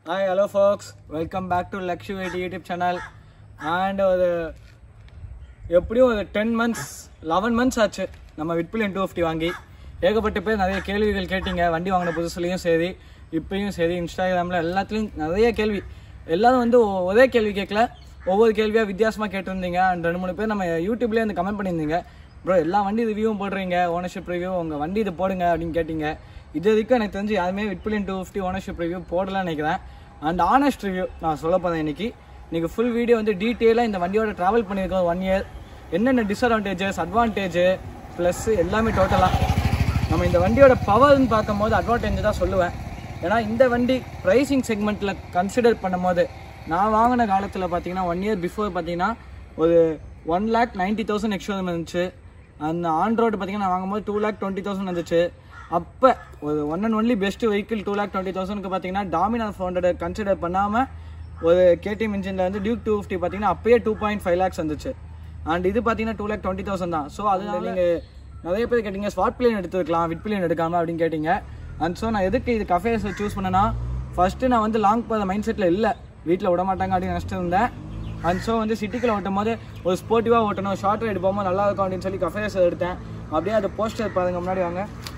hi hello folks welcome back to Lakshu weight YouTube channel and ஒரு எப்படியும் ஒரு ten months eleven months ஆச்சு நம்ம விட்பிலியன் டூ ஃபிஃப்டி வாங்கி ஏகப்பட்ட பேர் நிறைய கேள்விகள் கேட்டீங்க வண்டி வாங்கின புதுசுலையும் சரி இப்பயும் சரி இன்ஸ்டாகிராமில் எல்லாத்துலேயும் நிறைய கேள்வி எல்லாரும் வந்து ஒ- ஒரே கேள்வி கேட்கல ஒவ்வொரு கேள்வியாக வித்தியாசமாக கேட்டிருந்தீங்க அண்ட் ரெண்டு மூணு பேர் நம்ம யூடியூப்லேயே வந்து கமெண்ட் பண்ணியிருந்தீங்க ப்ரோ எல்லா வண்டி ரிவ்யூவும் போடுறீங்க ஓனர்ஷிப் ரிவ்யூ உங்கள் வண்டி இது போடுங்க அப்படின்னு கேட்டீங்க இது வரைக்கும் எனக்கு தெரிஞ்சு யாருமே விட்பிலியன் டூ ஃபிஃப்டி ஓனர்ஷிப் ரிவ்யூ போடலாம்னு நினைக்கிறேன் அண்ட் ஆனஸ்ட் ரிவ்யூ நான் சொல்ல போகிறேன் இன்னைக்கு நீங்கள் ஃபுல் வீடியோ வந்து டீட்டெயிலாக இந்த வண்டியோட ட்ராவல் பண்ணியிருக்கோம் ஒன் இயர் என்னென்ன டிஸ்அட்வான்டேஜஸ் அட்வான்டேஜ் ப்ளஸ் எல்லாமே டோட்டலாக நம்ம இந்த வண்டியோட பவர்னு பார்க்கும்போது அட்வான்டேஜ் தான் சொல்லுவேன் ஏன்னா இந்த வண்டி ப்ரைசிங் செக்மெண்ட்டில் கன்சிடர் பண்ணும்போது நான் வாங்கின காலத்தில் பார்த்தீங்கன்னா ஒன் இயர் பிஃபோர் பார்த்தீங்கன்னா ஒரு one lakh ninety thousand extra இருந்துச்சு அந்த ஆன் ரோடு பார்த்தீங்கன்னா நான் வாங்கும்போது டூ லேக் டுவெண்ட்டி தௌசண்ட் இருந்துச்சு அப்போ ஒரு one and only best vehicle two lakh twenty தௌசண்ட்க்கு பார்த்தீங்கன்னா டாமினார் ஃபோர் ஹண்ட்ரட் கன்சிடர் பண்ணாமல் ஒரு கேடிஎம் இன்ஜினில் வந்து டியூக் டூ ஃபிஃப்டி பார்த்தீங்கன்னா அப்பயே டூ பாயிண்ட் ஃபைவ் லேக்ஸ் வந்துச்சு அண்ட் இது பார்த்தீங்கன்னா டூ லேக் டுவெண்ட்டி தௌசண்ட் தான் ஸோ அதனால நீங்கள் நிறைய பேர் கேட்டீங்க ஸ்வாட் பிளேன் எடுத்துருக்கலாம் விட் பிளேன் எடுக்காம அப்படின்னு கேட்டீங்க அண்ட் ஸோ நான் எதுக்கு இது கஃபேஸை சூஸ் பண்ணேன்னா ஃபஸ்ட்டு நான் வந்து லாங் போகிற மைண்ட் செட்டில் இல்லை வீட்டில் விட மாட்டாங்க அப்படின்னு நினச்சிட்டு இருந்தேன் அண்ட் ஸோ வந்து சிட்டிக்குள்ள ஓட்டும் போது ஒரு ஸ்போர்ட்டிவாக ஓட்டணும் ஷார்ட் ரைடு போகும்போது நல்லா இருக்கும் அப்படின்னு சொல்லி கஃபேஸ் எடுத்தேன் அப்படியே அந்த போஸ்டர் பாருங்க முன்னாடி வாங்க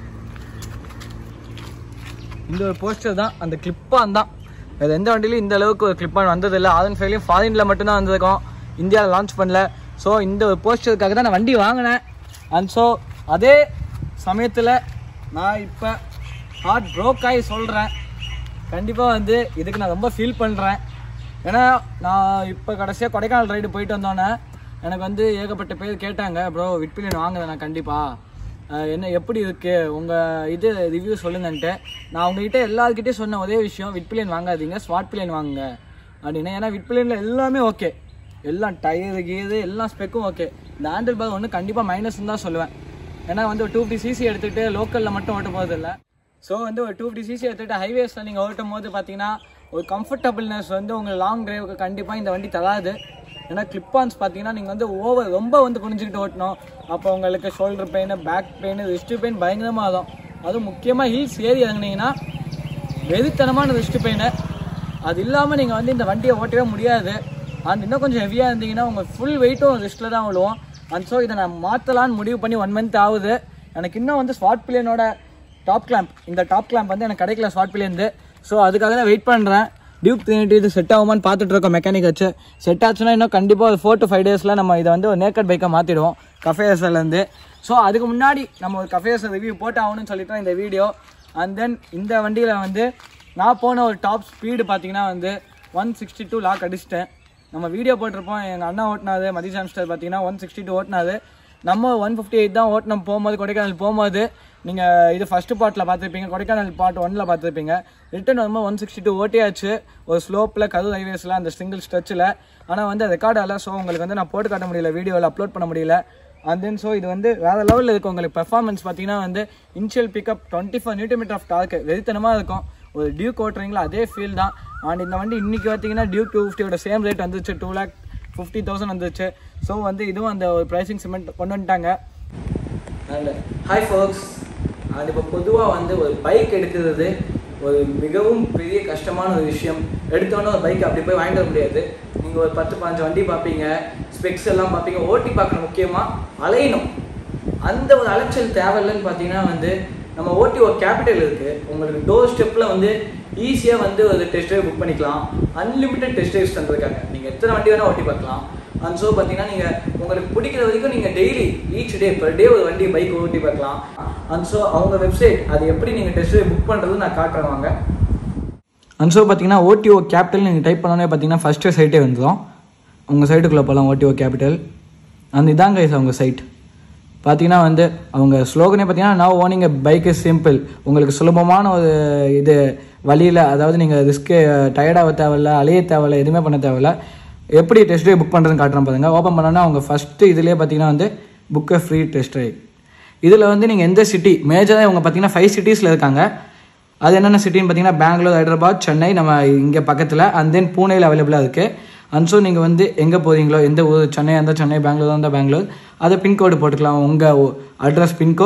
இந்த ஒரு போஸ்டர் தான் அந்த கிளிப்பான் தான் வேறு எந்த வண்டியிலும் இந்த அளவுக்கு ஒரு கிளிப்பான் வந்ததில்லை ஆதன் ஃபைலையும் ஃபாரினில் மட்டும்தான் வந்திருக்கோம் இந்தியாவில் லான்ச் பண்ணல ஸோ இந்த ஒரு போஸ்டருக்காக தான் நான் வண்டி வாங்கினேன் அண்ட் ஸோ அதே சமயத்தில் நான் இப்போ ஹார்ட் ப்ரோக் ஆகி சொல்கிறேன் கண்டிப்பாக வந்து இதுக்கு நான் ரொம்ப ஃபீல் பண்ணுறேன் ஏன்னா நான் இப்போ கடைசியாக கொடைக்கானல் ரைடு போயிட்டு வந்தோன்னே எனக்கு வந்து ஏகப்பட்ட பேர் கேட்டாங்க ப்ரோ விட்பிலியன் வாங்குறேன் நான் கண்டிப்பாக அஹ் என்ன எப்படி இருக்கு உங்க இது ரிவ்யூ சொல்லுங்கன்ட்டு நான் உங்ககிட்ட எல்லாருக்கிட்டையும் சொன்ன ஒரே விஷயம் விட்பிலியன் வாங்காதீங்க ஸ்மார்ட் பிளேன் வாங்குங்க அப்படின்னு ஏன்னா விட்பிலியனில் எல்லாமே ஓகே எல்லாம் டயரு கீரு எல்லாம் ஸ்பெக்கும் ஓகே இந்த ஹேண்டில் பார் ஒன்று கண்டிப்பாக மைனஸ்ன்னு தான் சொல்லுவேன் ஏன்னா வந்து ஒரு டூ ஃபிஃப்டி சிசி எடுத்துகிட்டு லோக்கலில் மட்டும் ஓட்ட போகிறது இல்லை ஸோ வந்து ஒரு டூ ஃபிஃப்டி சிசி எடுத்துகிட்டு ஹைவேஸில் நீங்கள் ஓட்டும் போது பார்த்தீங்கன்னா ஒரு கம்ஃபர்டபுள்னஸ் வந்து உங்களுக்கு லாங் டிரைவுக்கு கண்டிப்பாக இந்த வண்டி தராது ஏன்னா கிளிப்பான்ஸ் பார்த்தீங்கன்னா நீங்கள் வந்து ஓவர் ரொம்ப வந்து குனிஞ்சிக்கிட்டு ஓட்டணும் அப்போ உங்களுக்கு shoulder pain back pain wrist pain பயங்கரமாக ஆகும் அதுவும் முக்கியமாக ஹில்ஸ் ஏறி இறங்குனீங்கன்னா வெறித்தனமான ரிஸ்ட் பெயின் அது இல்லாமல் நீங்கள் வந்து இந்த வண்டியை ஓட்டவே முடியாது அண்ட் இன்னும் கொஞ்சம் ஹெவியாக இருந்தீங்கன்னா உங்கள் ஃபுல் வெயிட்டும் ரிஸ்ட்டில் தான் விழுவோம் அண்ட் ஸோ இதை நான் மாற்றலான்னு முடிவு பண்ணி ஒன் மந்த் ஆகுது எனக்கு இன்னும் வந்து ஸ்வாட் பிளியனோட டாப் கிளாம்ப் இந்த டாப் கிளாம்ப் வந்து எனக்கு கிடைக்கல ஸ்வாட் பிளியன்து ஸோ அதுக்காக தான் வெயிட் பண்ணுறேன் டியூப் த்ரீ இது செட் ஆகுமான்னு பார்த்துட்டு இருக்கோம் மெக்கானிக் வச்சு செட் ஆச்சுன்னா இன்னும் கண்டிப்பாக ஒரு ஃபோர் டு ஃபைவ் டேஸில் நம்ம இதை வந்து ஒரு நேக்கட் பைக்காக மாற்றிடுவோம் கஃபேஎஸ்எல்லேருந்து ஸோ அதுக்கு முன்னாடி நம்ம ஒரு கஃபேஎஸ் ரிவ்யூ போட்டு ஆகணும்னு சொல்லிட்டு தான் இந்த வீடியோ அண்ட் தென் இந்த வண்டியில் வந்து நான் போன ஒரு டாப் ஸ்பீடு பார்த்தீங்கன்னா வந்து ஒன் சிக்ஸ்டி டூ லாக் அடிச்சிட்டேன் நம்ம வீடியோ போட்டிருப்போம் எங்கள் அண்ணா ஓட்டினாது மதி சாம்ஸ்டர் பார்த்தீங்கன்னா ஒன் சிக்ஸ்டி டூ ஓட்டினாது நம்ம ஒன் ஃபிஃப்டி எயிட் தான் ஓட்டினோம் போகும்போது கொடைக்கானல் போகும்போது நீங்கள் இது ஃபஸ்ட்டு பார்ட்டில் பார்த்துருப்பீங்க கொடைக்கானல் பார்ட் ஒன்னில் பார்த்துருப்பீங்க ரிட்டன் வரும்போது ஒன் சிக்ஸ்டி டூ ஓட்டியாச்சு ஒரு ஸ்லோப்பில் கரூர் ஹைவேஸில் அந்த சிங்கிள் ஸ்ட்ரெச்சில் ஆனால் வந்து ரெக்கார்ட் ஆகல ஸோ உங்களுக்கு வந்து நான் போட்டு காட்ட முடியல வீடியோவில் அப்லோட் பண்ண முடியல அண்ட் தென் ஸோ இது வந்து வேறு லெவலில் இருக்கும் உங்களுக்கு பெர்ஃபார்மன்ஸ் பார்த்தீங்கன்னா வந்து initial pickup twenty four newton metre of torque வெறித்தனமாக இருக்கும் ஒரு டியூக் ஓட்டுறீங்களா அதே ஃபீல் தான் அண்ட் இந்த வண்டி இன்னைக்கு பார்த்தீங்கன்னா டியூக் டூ ஃபிஃப்டியோட சேம் ரேட் வந்துச்சு டூ லேக் ஃபிஃப்டி தௌசண்ட் வந்துச்சு ஸோ வந்து இதுவும் அந்த ஒரு ப்ரைசிங் சிமெண்ட் கொண்டு வந்துட்டாங்க ஹாய் ஃபோக்ஸ் அது இப்போ பொதுவாக வந்து ஒரு பைக் எடுக்கிறது ஒரு மிகவும் பெரிய கஷ்டமான ஒரு விஷயம் எடுத்தோன்னே ஒரு பைக் அப்படி போய் வாங்கிட்டு வர முடியாது நீங்கள் ஒரு பத்து பதினஞ்சு வண்டி பார்ப்பீங்க ஸ்பெக்ஸ் எல்லாம் பார்ப்பீங்க ஓட்டி பார்க்கணும் முக்கியமாக அலையணும் அந்த ஒரு அலைச்சல் தேவையில்லைன்னு பார்த்தீங்கன்னா வந்து நம்ம ஓட்டி ஒரு கேபிட்டல் இருக்குது உங்களுக்கு டோர் ஸ்டெப்பில் வந்து ஈஸியாக வந்து ஒரு டெஸ்ட் ட்ரைவ் புக் பண்ணிக்கலாம் அன்லிமிட்டட் டெஸ்ட் ட்ரைவ்ஸ் தந்திருக்காங்க நீங்கள் எத்தனை வண்டி வேணால் ஓட்டி பார்க்கலாம் அண்ட் ஸோ பார்த்தீங்கன்னா நீங்கள் உங்களுக்கு பிடிக்கிற வரைக்கும் நீங்கள் daily each day per day ஒரு வண்டி பைக் ஓட்டி பார்க்கலாம் அண்ட் ஸோ அவங்க வெப்சைட் அது எப்படி நீங்கள் டெஸ்ட் ட்ரைவ் புக் பண்ணுறது நான் காட்டுறேன் வாங்க அண்ட் ஸோ பார்த்தீங்கன்னா ஓடிஓ கேபிட்டல் நீங்கள் டைப் பண்ணோன்னே பார்த்தீங்கன்னா ஃபஸ்ட்டு சைட்டே வந்துடும் உங்கள் சைட்டுக்குள்ளே போகலாம் ஓடிஓ கேபிட்டல் அந்த இதாங்க இது அவங்க சைட் பார்த்தீங்கன்னா வந்து அவங்க ஸ்லோகனே பார்த்தீங்கன்னா நான் ஓனிங் பைக் இஸ் சிம்பிள் உங்களுக்கு சுலபமான ஒரு இது வழியில் அதாவது நீங்கள் ரிஸ்க்கு டயர்டாக தேவையில்ல அலைய தேவையில்ல எதுவுமே பண்ண தேவையில்ல எப்படி டெஸ்ட் ட்ரைவ் புக் பண்ணுறதுன்னு காட்டுறேன் பாருங்க ஓப்பன் பண்ணோன்னா அவங்க ஃபஸ்ட்டு இதுலேயே பார்த்தீங்கன்னா வந்து புக் ஃப்ரீ டெஸ்ட் ட்ரைவ் இதில் வந்து நீங்கள் எந்த சிட்டி மேஜராக இவங்க பார்த்தீங்கன்னா ஃபைவ் சிட்டிஸில் இருக்காங்க அது என்னென்ன சிட்டின்னு பார்த்தீங்கன்னா பெங்களூர் ஹைதராபாத் சென்னை நம்ம இங்கே பக்கத்தில் அண்ட் தென் பூனேயில் அவைலபிளாக இருக்குது அண்ட் ஸோ நீங்கள் வந்து எங்கே போகிறீங்களோ எந்த ஊர் சென்னை இருந்தால் சென்னை பெங்களூர் இருந்தால் பெங்களூர் அதை பின்கோடு போட்டுக்கலாம் உங்கள் அட்ரஸ் பின்கோட்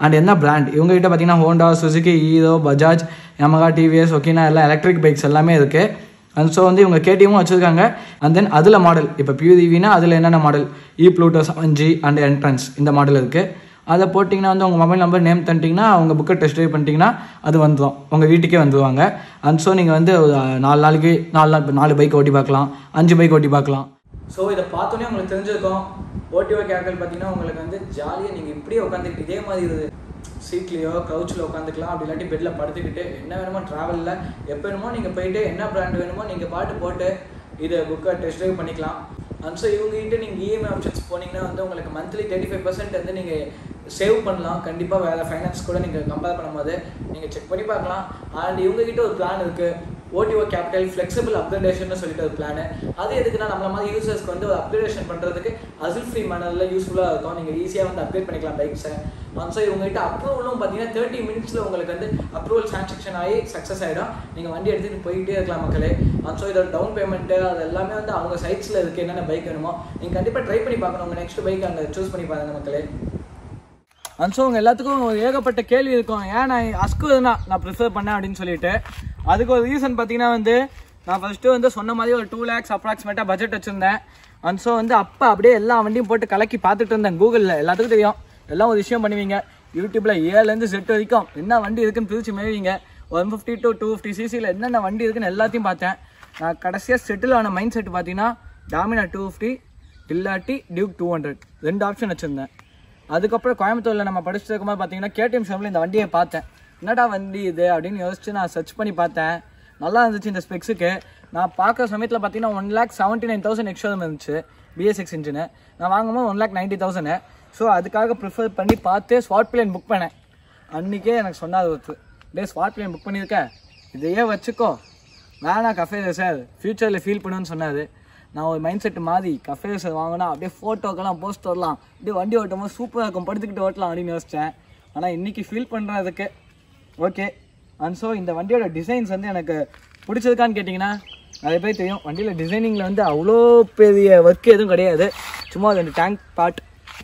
அண்ட் என்ன பிராண்ட் இவங்ககிட்ட பார்த்தீங்கன்னா Honda Suzuki Hero Bajaj Yamaha TVS Okinawa எல்லாம் எலக்ட்ரிக் பைக்ஸ் எல்லாமே இருக்குது அண்ட் ஸோ வந்து இவங்க கேடிஎம்மும் வச்சுருக்காங்க அண்ட் தென் அதில் மாடல் இப்போ பியூதிவினா அதில் என்னென்ன model E Pluto seven G and entrance இந்த மாடல் இருக்குது அதை போட்டிங்கன்னா வந்து உங்கள் மொபைல் நம்பர் நேம் தந்துட்டிங்கன்னா அவங்க புக்கை டெஸ்ட் ட்ரைவ் பண்ணிட்டீங்கன்னா அது வந்துடும் உங்கள் வீட்டுக்கே வந்துடுவாங்க அண்ட் ஸோ நீங்கள் வந்து ஒரு நாலு நாளைக்கு நாலு நாள் இப்ப நாலு பைக் ஓட்டி பார்க்கலாம் அஞ்சு பைக் ஓட்டி பார்க்கலாம் ஸோ இதை பார்த்தோன்னே உங்களுக்கு தெரிஞ்சிருக்கும் ஓடிஓ கேபிட்டல் பார்த்தீங்கன்னா உங்களுக்கு வந்து ஜாலியாக நீங்கள் இப்படியே உட்காந்துக்கிட்டு இதே மாதிரி இது சீட்லேயோ கவுச்சில் உட்காந்துக்கலாம் அப்படி இல்லாட்டி பெட்டில் படுத்துக்கிட்டு என்ன வேணுமோ ட்ராவலில் எப்போ வேணுமோ நீங்கள் போயிட்டு என்ன பிராண்ட் வேணுமோ நீங்கள் பாட்டு போட்டு இதை புக்கை டெஸ்ட் ட்ரைவ் பண்ணிக்கலாம் அண்ட் ஸோ இவங்ககிட்ட நீங்கள் இஎம்ஐ ஆப்ஷன்ஸ் போனீங்கன்னா வந்து உங்களுக்கு மந்த்லி தேர்ட்டி ஃபைவ் பர்சன்ட் வந்து நீங்கள் சேவ் பண்ணலாம் கண்டிப்பாக வேறு ஃபைனான்ஸ் கூட நீங்கள் கம்பேர் பண்ணும்போது நீங்கள் செக் பண்ணி பார்க்கலாம் அண்ட் இவங்ககிட்ட ஒரு பிளான் இருக்குது ஓடிஓ கேபிட்டல் ஃப்ளெக்சிபிள் அப்கிரேடேஷன் சொல்லிட்டு ஒரு பிளான் அது எதுக்குன்னா நம்மள மாதிரி யூசர்ஸ்க்கு வந்து ஒரு அப்கிரேடேஷன் பண்ணுறதுக்கு அசில் ஃப்ரீ மேனரில் யூஸ்ஃபுல்லாக இருக்கும் நீங்கள் ஈஸியாக வந்து அப்கிரேட் பண்ணிக்கலாம் பைக்ஸை ஸோ இவங்ககிட்ட அப்ரூவலும் பார்த்தீங்கன்னா தேர்ட்டி மினிட்ஸில் உங்களுக்கு வந்து அப்ரூவல் சான்சாக்ஷன் ஆகி சக்ஸஸ் ஆகிடும் நீங்கள் வண்டி எடுத்துகிட்டு போயிட்டே இருக்கலாம் மக்களே ஸோ இதோட டவுன் பேமெண்ட்டு அது எல்லாமே வந்து அவங்க சைட்ஸில் இருக்குது என்னென்ன பைக் வேணுமோ நீங்கள் கண்டிப்பாக ட்ரை பண்ணி பார்க்கணும் உங்கள் நெக்ஸ்ட் பைக் அங்கே சூஸ் பண்ணி பாருங்க மக்களே அண்ட் ஸோ உங்கள் எல்லாத்துக்கும் ஒரு ஏகப்பட்ட கேள்வி இருக்கும் ஏன் நான் அஸ்கு தான் நான் ப்ரிஃபர் பண்ணேன் அப்படின்னு சொல்லிட்டு அதுக்கு ஒரு ரீசன் பார்த்தீங்கன்னா வந்து நான் ஃபஸ்ட்டு வந்து சொன்ன மாதிரி ஒரு டூ லேக்ஸ் அப்ராக்சிமேட்டாக பட்ஜெட் வச்சுருந்தேன் அண்ட் ஸோ வந்து அப்போ அப்படியே எல்லா வண்டியும் போட்டு கலக்கி பார்த்துட்டு இருந்தேன் கூகுளில் எல்லாத்துக்கும் தெரியும் எல்லாம் ஒரு விஷயம் பண்ணுவீங்க யூடியூப்பில் ஏழுலேருந்து செட் வரைக்கும் என்ன வண்டி இருக்குன்னு பிரித்து மேவீங்க one fifty to two fifty சிசியில் என்னென்ன வண்டி இருக்குன்னு எல்லாத்தையும் பார்த்தேன் நான் கடைசியாக செட்டில் ஆன மைண்ட் செட் பார்த்தீங்கன்னா டாமினா டூ ஃபிஃப்டி இல்லாட்டி டியூக் டூ ஹண்ட்ரட் ரெண்டு ஆப்ஷன் வச்சுருந்தேன் அதுக்கப்புறம் கோயம்புத்தூரில் நம்ம படிச்சுட்டு இருக்கும்போது பார்த்தீங்கன்னா கேடிஎம் ஷோவில் இந்த வண்டியை பார்த்தேன் என்னடா வண்டி இது அப்படின்னு யோசிச்சு நான் சர்ச் பண்ணி பார்த்தேன் நல்லா இருந்துச்சு இந்த ஸ்பெக்ஸுக்கு நான் பார்க்குற சமயத்தில் பார்த்தீங்கன்னா one lakh seventy nine thousand extra இருந்துச்சு பிஎஸ்எக்ஸ் இன்ஜினு நான் வாங்கும்போது one lakh ninety thousand so அதுக்காக ப்ரிஃபர் பண்ணி பார்த்து ஸ்வாட் பிளேன் புக் பண்ணேன் அன்றைக்கே எனக்கு சொன்னாது ஒருத்தர் டே ஸ்வாட் பிளேன் புக் பண்ணியிருக்க இதையே வச்சுக்கோ வேணாம் கஃபே சார் ஃப்யூச்சரில் ஃபீல் பண்ணுன்னு சொன்னார் நான் ஒரு மைண்ட் செட் மாதிரி கஃபே சார் வாங்கினா அப்படியே ஃபோட்டோக்கெல்லாம் போஸ்ட் வரலாம் அப்படியே வண்டி ஓட்டும் போது சூப்பராக இருக்கும் படுத்துக்கிட்டு ஓட்டலாம் அப்படின்னு யோசித்தேன் ஆனால் இன்றைக்கி ஃபீல் பண்ணுறதுக்கு ஓகே அண்ட் ஸோ இந்த வண்டியோட டிசைன்ஸ் வந்து எனக்கு பிடிச்சதுக்கான்னு கேட்டிங்கன்னா நிறைய பேர் தெரியும் வண்டியில் டிசைனிங்கில் வந்து அவ்வளோ பெரிய ஒர்க் எதுவும் கிடையாது சும்மா ரெண்டு டேங்க் பார்ட்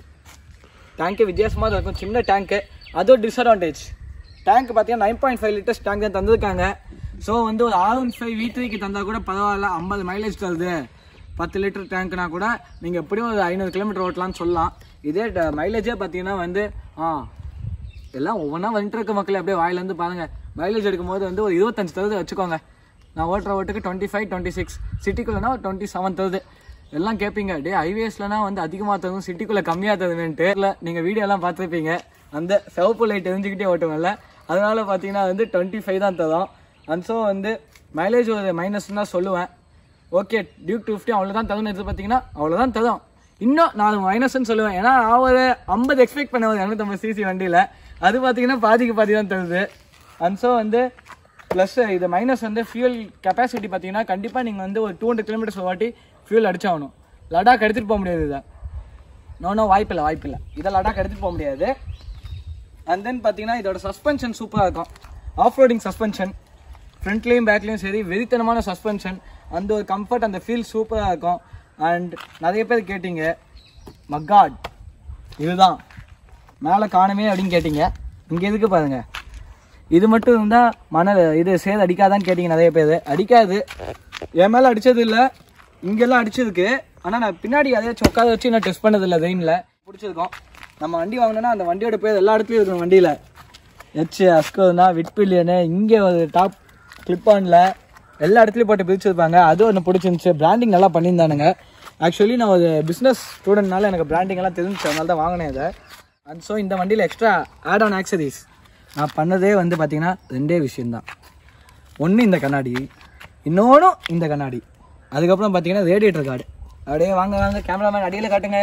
டேங்க்கே வித்தியாசமாக தான் இருக்கும் சின்ன டேங்க்கு அது ஒரு டிஸ்அட்வான்டேஜ் டேங்க் பார்த்தீங்கன்னா nine point five litres tank தான் தந்திருக்காங்க ஸோ வந்து ஒரு ஆர் ஒன் ஃபைவ் வீட்டுக்கு தந்தால் கூட பரவாயில்ல ஐம்பது மைலேஜ் தருது பத்து லிட்டர் டேங்க்னா கூட நீங்கள் எப்படியும் ஒரு ஐநூறு கிலோமீட்டர் ஓட்டலாம்னு சொல்லலாம் இதே மைலேஜே பார்த்தீங்கன்னா வந்து ஆ எல்லாம் ஒவ்வொன்றா வந்துட்டு இருக்க மக்கள் அப்படியே வாயிலேருந்து பாருங்கள் மைலேஜ் எடுக்கும்போது வந்து ஒரு இருபத்தஞ்சு தருது வச்சுக்கோங்க நான் ஓட்டுற ஓட்டுக்கு டுவெண்ட்டி ஃபைவ் டுவெண்ட்டி சிக்ஸ் சிட்டிக்குள்ளனா ஒரு டுவெண்ட்டி செவன் தருது எல்லாம் கேட்பீங்க டே ஹைவேஸ்லனா வந்து அதிகமாக தரும் சிட்டிக்குள்ளே கம்மியாக தருதுன்ட்டு இல்லை நீங்கள் வீடியோலாம் பார்த்துருப்பீங்க அந்த சிவப்பு லைட் தெரிஞ்சுக்கிட்டே ஓட்டுவேன்ல அதனால பார்த்தீங்கன்னா வந்து டுவெண்ட்டி ஃபைவ் தான் தரும் அண்ட் ஸோ வந்து மைலேஜ் ஒரு மைனஸ் தான் சொல்லுவேன் ஓகே டியூக் டூ ஃபிஃப்டி அவ்வளோதான் தரும்னு எடுத்து பார்த்தீங்கன்னா அவ்வளோதான் தரும் இன்னும் நான் மைனஸ்ன்னு சொல்லுவேன் ஏன்னா நான் ஒரு ஐம்பது எக்ஸ்பெக்ட் பண்ண ஒரு இரநூத்தம்பது சிசி வண்டியில் அது பார்த்தீங்கன்னா பாதிக்கு பாதி தான் தருது அண்ட் ஸோ வந்து ப்ளஸ் இது மைனஸ் வந்து ஃபியூல் கெப்பாசிட்டி பார்த்தீங்கன்னா கண்டிப்பாக நீங்கள் வந்து ஒரு டூ ஹண்ட்ரட் கிலோமீட்டர்ஸ் வாட்டி ஃபியூல் அடிச்சாகணும் லடாக் எடுத்துகிட்டு போக முடியாது இதை நோ நோ வாய்ப்பில்லை வாய்ப்பில்லை இதை லடாக் எடுத்துகிட்டு போக முடியாது அண்ட் தென் பார்த்தீங்கன்னா இதோட சஸ்பென்ஷன் சூப்பராக இருக்கும் ஆஃப் ரோடிங் சஸ்பென்ஷன் ஃப்ரண்ட்லேயும் பேக்லேயும் சரி வெறித்தனமான சஸ்பென்ஷன் அந்த ஒரு கம்ஃபர்ட் அந்த ஃபீல் சூப்பராக இருக்கும் அண்ட் நிறைய பேர் கேட்டீங்க மக்காட் இதுதான் மேலே காணுமே அப்படின்னு கேட்டீங்க இங்கே எதுக்கு பாருங்க இது மட்டும் இருந்தால் மணல் இது சேது அடிக்காதான்னு கேட்டீங்க நிறைய பேர் அடிக்காது என் மேலே அடித்தது இல்லை இங்கெல்லாம் அடிச்சதுக்கு ஆனால் நான் பின்னாடி அதையாச்சும் உட்கார வச்சு நான் டெஸ்ட் பண்ணதில்லை வெயினில் பிடிச்சிருக்கோம் நம்ம வண்டி வாங்கினோன்னா அந்த வண்டியோட பேர் எல்லா இடத்துலையும் இருக்கும் வண்டியில் ஹெச் அஸ்கோனா விட்பில்லியனு இங்கே ஒரு டாப் கிளிப்பானில் எல்லா இடத்துலையும் போட்டு பிரிச்சிருப்பாங்க அது ஒன்று பிடிச்சிருந்துச்சு பிராண்டிங் நல்லா பண்ணியிருந்தானுங்க ஆக்சுவலி நான் ஒரு பிஸ்னஸ் ஸ்டூடெண்ட்னால எனக்கு பிராண்டிங் எல்லாம் தெரிஞ்சிச்சு அதனால தான் வாங்கினேன் இதை அண்ட் ஸோ இந்த வண்டியில் எக்ஸ்ட்ரா ஆட் ஆன் ஆக்சரிஸ் நான் பண்ணதே வந்து பார்த்தீங்கன்னா ரெண்டே விஷயம்தான் ஒன்று இந்த கண்ணாடி இன்னொன்று இந்த கண்ணாடி அதுக்கப்புறம் பார்த்தீங்கன்னா ரேடியேட்டர் கார்டு அப்படியே வாங்க வாங்க கேமராமேன் அடியில் காட்டுங்க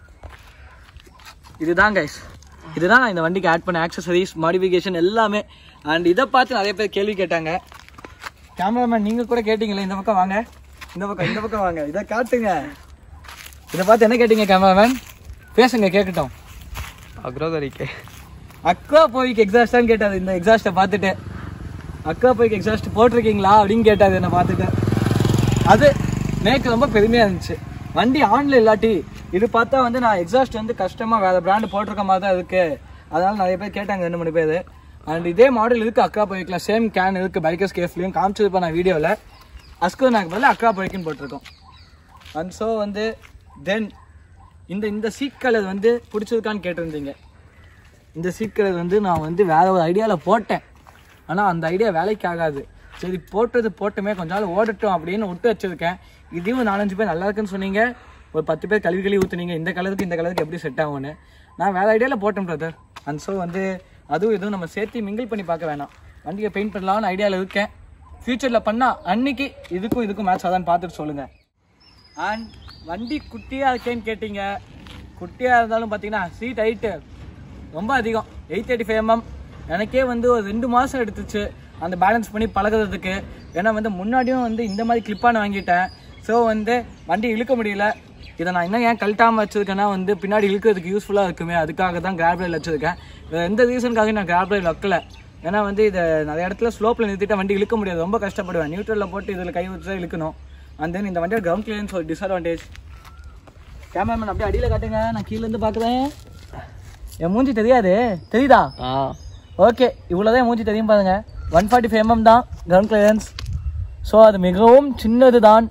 இதுதான் கைஸ் இதுதான் நான் இந்த வண்டிக்கு ஆட் பண்ண ஆக்சசரிஸ் மாடிஃபிகேஷன் எல்லாமே அண்ட் இதை பார்த்து நிறைய பேர் கேள்வி கேட்டாங்க கேமராமேன் நீங்கள் கூட கேட்டீங்களே இந்த பக்கம் வாங்க இந்த பக்கம் இந்த பக்கம் வாங்க இதை காட்டுங்க இதை பார்த்து என்ன கேட்டீங்க கேமராமேன் பேசுங்க கேட்கட்டும் அக்ரோதரிக்கே அக்வா போய்க்கு எக்ஸாஸ்டான்னு கேட்டாரு இந்த எக்ஸாஸ்ட்டை பார்த்துட்டு அக்வா போய்க்கு எக்ஸாஸ்ட் போட்டிருக்கீங்களா அப்படின்னு கேட்டாரு என்னை பார்த்துட்டு அது எனக்கு ரொம்ப பெருமையாக இருந்துச்சு வண்டி ஆன்ல இல்லாட்டி இது பார்த்தா வந்து நான் எக்ஸாஸ்ட் வந்து கஷ்டமாக வேறு பிராண்டு போட்டிருக்க மாதிரி தான் இருக்கு அதனால நிறைய பேர் கேட்டாங்க ரெண்டு மூணு பேர் அண்ட் இதே மாடல் இருக்குது அக்கா பைக்கில் சேம் கேன் இருக்குது பைக்கர்ஸ் கேஃப்லையும் காமிச்சிருப்பேன் நான் வீடியோவில் அஸ்கோனாக்கு பதில் அக்கா பைக்குன்னு போட்டிருக்கோம் அண்ட் ஸோ வந்து தென் இந்த இந்த சீட் கலர் வந்து பிடிச்சிருக்கான்னு கேட்டிருந்தீங்க இந்த சீட் கலர் வந்து நான் வந்து வேற ஒரு ஐடியாவில் போட்டேன் ஆனால் அந்த ஐடியா வேலைக்கு ஆகாது சரி போட்டது போட்டுமே கொஞ்ச நாள் ஓடட்டும் அப்படின்னு விட்டு வச்சிருக்கேன் இதையும் நாலஞ்சு பேர் நல்லா இருக்குன்னு சொன்னீங்க ஒரு பத்து பேர் கழுவி கழுவி ஊற்றுனீங்க இந்த கலருக்கு இந்த கலருக்கு எப்படி செட் ஆகும்னு நான் வேற ஐடியாவில் போட்டேன் பிரதர் அண்ட் ஸோ வந்து அதுவும் இதுவும் நம்ம சேர்த்து மிங்கிள் பண்ணி பார்க்க வேணாம் வண்டியை பெயிண்ட் பண்ணலாம்னு ஐடியாவில் இருக்கேன் ஃப்யூச்சரில் பண்ணால் அன்னைக்கு இதுக்கும் இதுக்கும் மேட்ச் ஆதான்னு பார்த்துட்டு சொல்லுங்கள் அண்ட் வண்டி குட்டியாக இருக்கேன்னு கேட்டிங்க குட்டியாக இருந்தாலும் பார்த்தீங்கன்னா சீட் ஹைட்டு ரொம்ப அதிகம் எயிட் தேர்ட்டி ஃபைவ் எம்எம் எனக்கே வந்து ஒரு ரெண்டு மாதம் எடுத்துச்சு அந்த பேலன்ஸ் பண்ணி பழகுறதுக்கு ஏன்னா வந்து முன்னாடியும் வந்து இந்த மாதிரி கிளிப்பான வாங்கிட்டேன் ஸோ வந்து வண்டி இழுக்க முடியல இதை நான் இன்னும் ஏன் கழட்டாமல் வச்சிருக்கேன்னா வந்து பின்னாடி இழுக்கிறதுக்கு யூஸ்ஃபுல்லாக இருக்குமே அதுக்காக தான் கிராப் ரயில் வச்சிருக்கேன் வேறு எந்த ரீசனுக்காக நான் கிராப் ரயில் வைக்கல ஏன்னா வந்து இதை நிறைய இடத்துல ஸ்லோப்பில் நிறுத்திட்டு வண்டி இழுக்க முடியாது ரொம்ப கஷ்டப்படுவேன் நியூட்ரலில் போட்டு இதில் கை வச்சு தான் இழுக்கணும் அண்ட் தென் இந்த வண்டியோட கிரவுண்ட் கிளியரன்ஸ் ஒரு டிஸ்அட்வான்டேஜ் கேமராமேன் அப்படியே அடியில் காட்டுங்க நான் கீழேருந்து பார்க்குறேன் என் மூஞ்சி தெரியாது தெரியுதா ஆ ஓகே இவ்வளோதான் என் மூஞ்சி தெரியும் பாருங்க ஒன் ஃபார்ட்டி ஃபைவ் எம்எம் தான் கிரவுண்ட் கிளியரன்ஸ் ஸோ அது மிகவும் சின்னது தான்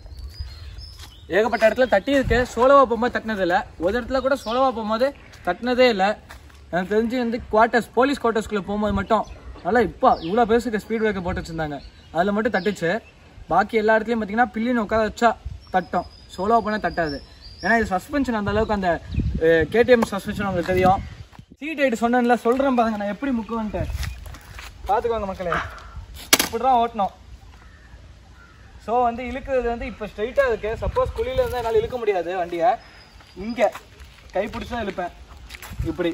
ஏகப்பட்ட இடத்துல தட்டி இருக்கு சோலோவா போகும்போது தட்டினது இல்லை ஒரு இடத்துல கூட சோலோவா போகும்போது தட்டினதே இல்லை எனக்கு தெரிஞ்சு வந்து குவார்ட்டர்ஸ் போலீஸ் குவார்ட்டர்ஸ்குள்ளே போகும்போது மட்டும் நல்லா இப்போ இவ்வளோ பேருக்கு ஸ்பீட் பிரேக்கர் போட்டு வச்சிருந்தாங்க அதில் மட்டும் தட்டுச்சு பாக்கி எல்லா இடத்துலையும் பார்த்தீங்கன்னா பில்லின்னு உட்கார வச்சா தட்டும் சோலோவா போனால் தட்டாது ஏன்னா இது சஸ்பென்ஷன் அந்த அளவுக்கு அந்த கேடிஎம் சஸ்பென்ஷன் உங்களுக்கு தெரியும் சீட் ஹைட் சொன்னேன்ல சொல்கிறேன் பாருங்க நான் எப்படி முக்குவேன்ட்டு பார்த்துக்கோங்க மக்களே இப்படி தான் ஓட்டணும் ஸோ வந்து இழுக்கிறது வந்து இப்போ ஸ்ட்ரைட்டாக இருக்கு சப்போஸ் குழியில இருந்தால் என்னால் இழுக்க முடியாது வண்டியை இங்கே கை பிடிச்சி தான் இழுப்பேன் இப்படி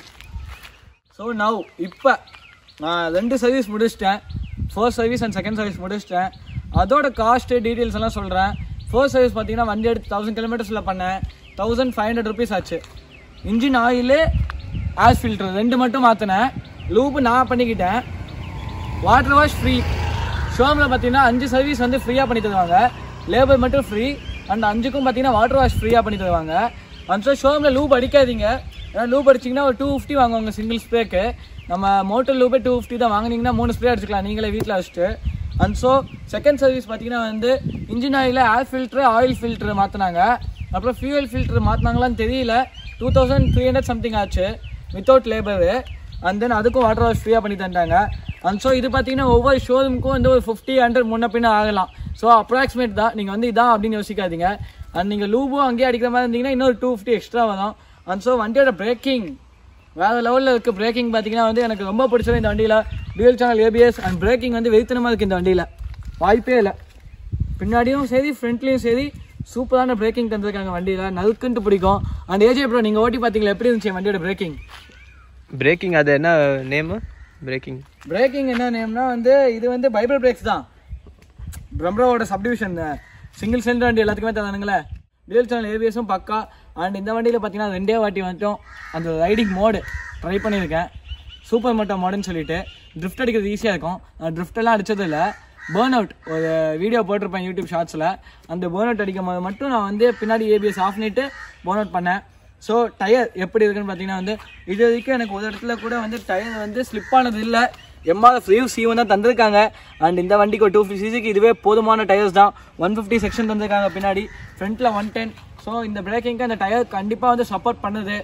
ஸோ நவ் இப்போ நான் ரெண்டு சர்வீஸ் முடிச்சிட்டேன் first service and second service முடிச்சிட்டேன் அதோட காஸ்ட்டு டீட்டெயில்ஸ் எல்லாம் சொல்கிறேன் ஃபர்ஸ்ட் சர்வீஸ் பார்த்தீங்கன்னா வண்டி எடுத்து தௌசண்ட் கிலோமீட்டர்ஸில் பண்ணேன் தௌசண்ட் ஃபைவ் ஹண்ட்ரட் ருபீஸ் ஆச்சு இன்ஜின் ஆயிலு ஆஸ் ஃபில்டர் ரெண்டு மட்டும் மாற்றினேன் லூப்பு நான் பண்ணிக்கிட்டேன் வாட்டர் வாஷ் ஃப்ரீ ஷோமில் பார்த்தீங்கன்னா அஞ்சு சர்வீஸ் வந்து ஃப்ரீயாக பண்ணி தருவாங்க லேபர் மட்டும் ஃப்ரீ அண்ட் அஞ்சுக்கும் பார்த்தீங்கன்னா வாட்டர் வாஷ் ஃப்ரீயாக பண்ணி தருவாங்க அண்ட் ஸோ ஷோமில் லூப் அடிக்காதீங்க ஏன்னா லூப் அடிச்சிங்கன்னா ஒரு டூ ஃபிஃப்டி வாங்குவாங்க சிங்கிள் ஸ்ப்ரேக்கு நம்ம மோட்டர் லூப்பே டூ ஃபிஃப்டி தான் வாங்குனீங்கன்னா மூணு ஸ்ப்ரே அடிச்சுக்கலாம் நீங்களே வீட்டில் வச்சுட்டு அண்ட் ஸோ செகண்ட் சர்வீஸ் பார்த்தீங்கன்னா வந்து இன்ஜின் ஆயிலில் ஏர் ஃபில்ட்ரு ஆயில் ஃபில்ட்ரு மாற்றினாங்க அப்புறம் ஃபியூயல் ஃபில்ட்ரு மாற்றினாங்களான்னு தெரியல two thousand three hundred something ஆச்சு வித்தவுட் லேபரு அண்ட் தென் அதுக்கும் வாட்டர் வாஷ் ஃப்ரீயாக பண்ணி தந்தாங்க அண்ட் ஸோ இது பார்த்தீங்கன்னா ஒவ்வொரு ஷோரூமுக்கும் வந்து ஒரு ஃபிஃப்டி ஹண்ட்ரட் முன்ன பின்ன ஆகலாம் ஸோ அப்ராக்சிமேட் தான் நீங்கள் வந்து இதான் அப்படின்னு யோசிக்காதீங்க அண்ட் நீங்கள் லூபும் அங்கேயே அடிக்கிற மாதிரி இருந்தீங்கன்னா இன்னொரு டூ ஃபிஃப்டி எக்ஸ்ட்ரா வரும் அண்ட் ஸோ வண்டியோட பிரேக்கிங் வேறு லெவலில் இருக்க பிரேக்கிங் பார்த்தீங்கன்னா வந்து எனக்கு ரொம்ப பிடிச்சது இந்த வண்டியில் dual channel ABS and braking வந்து வெறித்தனமாக இருக்குது இந்த வண்டியில் வாய்ப்பே இல்லை பின்னாடியும் சரி ஃப்ரண்ட்லேயும் சரி சூப்பரான பிரேக்கிங் தந்திருக்காங்க வண்டியில் நல்க்குன்ட்டு பிடிக்கும் அண்ட் ஏஜே ப்ரோ நீங்கள் ஓட்டி பார்த்தீங்களா எப்படி இருந்துச்சு வண்டியோட பிரேக்கிங் பிரேக்கிங் அது என்ன நேமு பிரேக்கிங் பிரேக்கிங் என்ன நேம்னா வந்து இது வந்து பைபிள் பிரேக்ஸ் தான் பிரம்ராவோட சப்டிவிஷன் சிங்கிள் சிலிண்டர் வண்டி எல்லாத்துக்குமே தரானுங்களே டியூல் சேனல் ஏபிஎஸும் பக்கா அண்ட் இந்த வண்டியில் பார்த்தீங்கன்னா ரெண்டே வாட்டி வந்துட்டும் அந்த ரைடிங் மோடு ட்ரை பண்ணியிருக்கேன் சூப்பர் மோட்டோ மோடுன்னு சொல்லிட்டு ட்ரிஃப்ட் அடிக்கிறது ஈஸியாக இருக்கும் நான் drift எல்லாம் அடிச்சது இல்லை பேர்ன் அவுட் ஒரு வீடியோ போட்டிருப்பேன் யூடியூப் ஷார்ட்ஸில் அந்த பேர்ன் அவுட் அடிக்கும் போது மட்டும் நான் வந்து பின்னாடி ஏபிஎஸ் ஆஃப் பண்ணிட்டு பேர்ன் அவுட் பண்ணேன் ஸோ டயர் எப்படி இருக்குன்னு பார்த்தீங்கன்னா வந்து இது வரைக்கும் எனக்கு ஒரு இடத்துல கூட வந்து டயர் வந்து ஸ்லிப் ஆனது இல்லை எம்ஆர் ஃப்ரீ சீவன் தான் தந்திருக்காங்க அண்ட் இந்த வண்டிக்கு ஒரு டூ ஃபிஃப்டி சிசிக்கு இதுவே போதுமான டயர்ஸ் தான் ஒன் ஃபிஃப்டி செக்ஷன் தந்திருக்காங்க பின்னாடி ஃப்ரண்ட்டில் ஒன் டென் ஸோ இந்த பிரேக்கிங்க்கு அந்த டயர் கண்டிப்பாக வந்து சப்போர்ட் பண்ணுது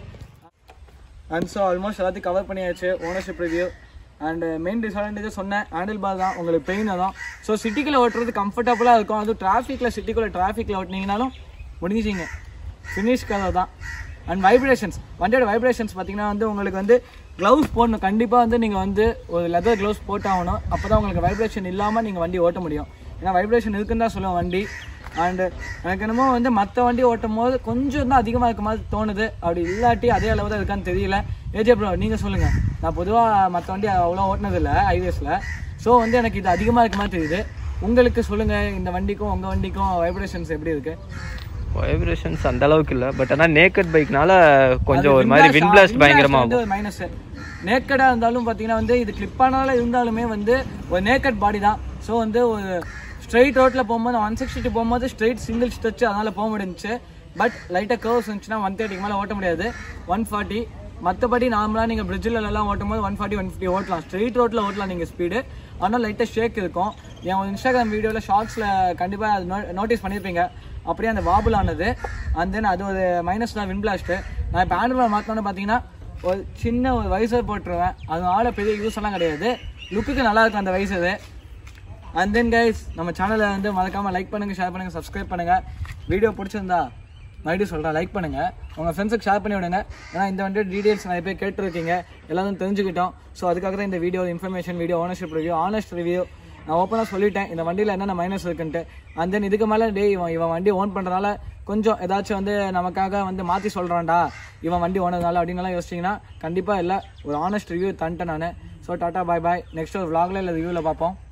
அண்ட் ஸோ ஆல்மோஸ்ட் எல்லாத்தையும் கவர் பண்ணியாச்சு ownership review and main disadvantage சொன்னேன் ஹேண்டில் பார் தான் உங்களுக்கு பெயின் தான் ஸோ சிட்டிக்குள்ளே ஓட்டுறது கம்ஃபர்டபுளாக இருக்கும் அதுவும் டிராஃபிக்கில் சிட்டிக்குள்ளே டிராஃபிக்கில் ஓட்டினீங்கனாலும் முடிஞ்சிச்சிங்க ஃபினிஷ் கலர் தான் அண்ட் வைப்ரேஷன்ஸ் வண்டியோட வைப்ரேஷன்ஸ் பார்த்தீங்கன்னா வந்து உங்களுக்கு வந்து க்ளவுஸ் போடணும் கண்டிப்பாக வந்து நீங்கள் வந்து ஒரு லெதர் க்ளவுஸ் போட்டாகணும் அப்போ தான் உங்களுக்கு வைப்ரேஷன் இல்லாமல் நீங்கள் வண்டி ஓட்ட முடியும் ஏன்னா வைப்ரேஷன் இருக்குன்னு தான் சொல்லுவேன் வண்டி அண்டு எனக்கு என்னமோ வந்து மற்ற வண்டி ஓட்டும் போது கொஞ்சம் தான் அதிகமாக இருக்க மாதிரி தோணுது அப்படி இல்லாட்டி அதே அளவு தான் இருக்கான்னு தெரியல ஏஜே ப்ரோ நீங்கள் சொல்லுங்கள் நான் பொதுவாக மற்ற வண்டி அவ்வளோ ஓட்டினதில்லை ஹைவேஸில் ஸோ வந்து எனக்கு இது அதிகமாக இருக்க மாதிரி தெரியுது உங்களுக்கு சொல்லுங்கள் இந்த வண்டிக்கும் உங்கள் வண்டிக்கும் வைப்ரேஷன்ஸ் எப்படி இருக்குது வைப்ரேஷன்ஸ் அந்த அளவுக்கு இல்லை பட் ஆனால் நேக்கட் பைக்னால கொஞ்சம் ஒரு மாதிரி வின் பிளாஸ்ட் பயங்கரமாக ஆகும் ஒரு மைனஸ் நேக்கடாக இருந்தாலும் பார்த்தீங்கன்னா வந்து இது கிளிப்பானால இருந்தாலுமே வந்து ஒரு நேக்கட் பாடி தான் ஸோ வந்து ஒரு ஸ்ட்ரெயிட் ரோட்டில் போகும்போது ஒன் சிக்ஸ்டி போகும்போது ஸ்ட்ரெயிட் சிங்கிள் ஸ்ட்ரெச் அதனால் போக முடிஞ்சுச்சு பட் லைட்டாக கர்வ்ஸ் இருந்துச்சுன்னா ஒன் தேர்ட்டிக்கு மேலே ஓட்ட முடியாது ஒன் ஃபார்ட்டி மற்றபடி நார்மலாக நீங்கள் பிரிட்ஜில் எல்லாம் ஓட்டும் போது ஒன் ஃபார்ட்டி ஒன் ஃபிஃப்டி ஓட்டலாம் ஸ்ட்ரெயிட் ரோட்டில் ஓட்டலாம் நீங்கள் ஸ்பீடு ஆனால் லைட்டாக ஷேக் இருக்கும் என் இன்ஸ்டாகிராம் வீடியோவில் ஷார்ட்ஸில் கண்டிப்பாக அது நோ நோட்டீஸ் பண்ணியிருப்பீங்க அப்படியே அந்த வாபுல் ஆனது அண்ட் தென் அது ஒரு மைனஸ் தான் வின் பிளாஸ்ட்டு நான் இப்போ ஆண்ட்ராய்டு மாற்றினோன்னு பார்த்தீங்கன்னா ஒரு சின்ன ஒரு வைசர் போட்டுருவேன் அதனால பெரிய யூஸ் எல்லாம் கிடையாது லுக்குக்கு நல்லா இருக்கும் அந்த வைசரு அண்ட் தென் கைஸ் நம்ம சேனலை வந்து மறக்காமல் லைக் பண்ணுங்கள் ஷேர் பண்ணுங்கள் சப்ஸ்கிரைப் பண்ணுங்கள் வீடியோ பிடிச்சிருந்தா மறுபடியும் சொல்கிறேன் லைக் பண்ணுங்கள் உங்கள் ஃப்ரெண்ட்ஸுக்கு ஷேர் பண்ணி விடுங்க ஏன்னா இந்த வந்து டீடைல்ஸ் நிறைய பேர் கேட்டிருக்கீங்க எல்லாரும் தெரிஞ்சுக்கிட்டோம் ஸோ அதுக்காக தான் இந்த video information video ownership review honest review நான் ஓப்பனாக சொல்லிட்டேன் இந்த வண்டியில் என்னென்ன மைனஸ் இருக்குன்ட்டு அண்ட் தென் இதுக்கு மேலே டே இவன் இவன் வண்டி ஓன் பண்ணுறதால கொஞ்சம் ஏதாச்சும் வந்து நமக்காக வந்து மாற்றி சொல்கிறான்டா இவன் வண்டி ஓனதுனால அப்படின்னுலாம் யோசிச்சிங்கன்னா கண்டிப்பாக இல்லை ஒரு ஆனஸ்ட் ரிவ்யூ தந்துட்டேன் நான் so tata bye bye next ஒரு vlogல இல்லை ரிவ்யூவில் பார்ப்போம்